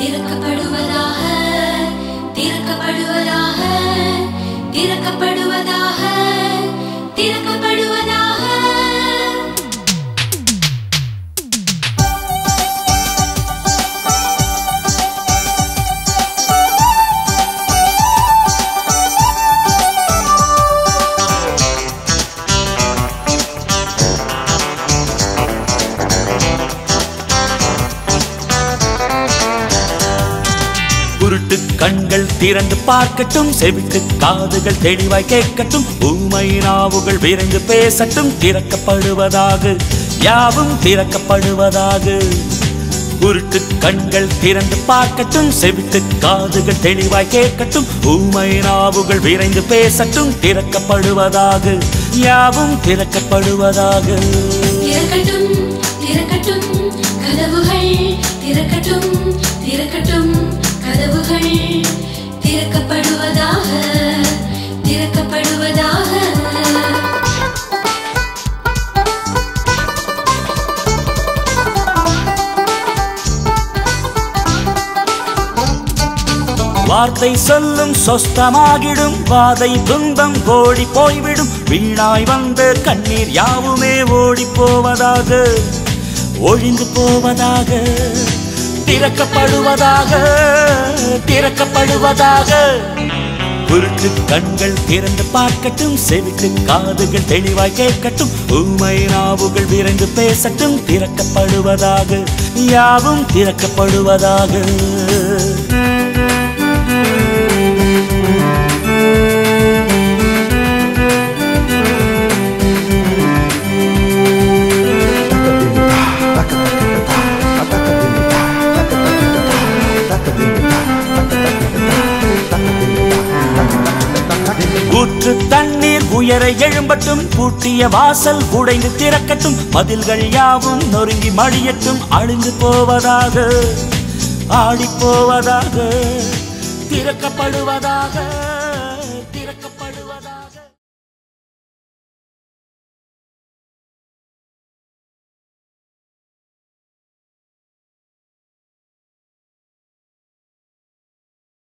திறக்கப்படுவதாக திறக்கப்படுவதாக திறக்கப்படுவதாக திறக்கப்படுவதாக குருட்டு கண்கள் திறந்து பார்க்கட்டும் செவிட்டு காதுகள் தெளிவாய் கேட்கட்டும் ஊமை நாவுகள் விரைந்து பேசட்டும் திறக்கப்படுவதாக யாவும் திறக்கப்படுவதாக குருட்டு கண்கள் திறந்து பார்க்கட்டும் செவிட்டு காதுகள் தெளிவாய் கேட்கட்டும் ஊமை நாவுகள் விரைந்து பேசட்டும் திறக்கப்படுவதாக யாவும் திறக்கப்படுவதாக திறக்கட்டும் திறக்கட்டும் கதவுகள் திறக்கட்டும் திறக்கட்டும் கதவுகள் திறக்கப்படுவதாக திறக்கப்படுவதாக வார்த்தை சொல்லும் சொஸ்தமாகிடும் வாதை துன்பம் ஓடி போய்விடும் வீணாய் வந்த கண்ணீர் யாவுமே ஓடி போவதாக ஒழிந்து போவதாக திறக்கப்படுவதாக திறக்கப்படுவதாக குருட்டு கண்கள் திறந்து பார்க்கட்டும் செவிட்டு காதுகள் தெளிவாய் கேட்கட்டும் ஊமை நாவுகள் விரைந்து பேசட்டும் திறக்கப்படுவதாக யாவும் திறக்கப்படுவதாக ஊற்று தண்ணீர் உயர எழும்பட்டும் பூட்டிய வாசல் உடைந்து திறக்கட்டும் மதில்கள் யாவும் நொறுங்கி மடியட்டும் அழிந்து போவதாக ஆடி போவதாக திறக்கப்படுவதாக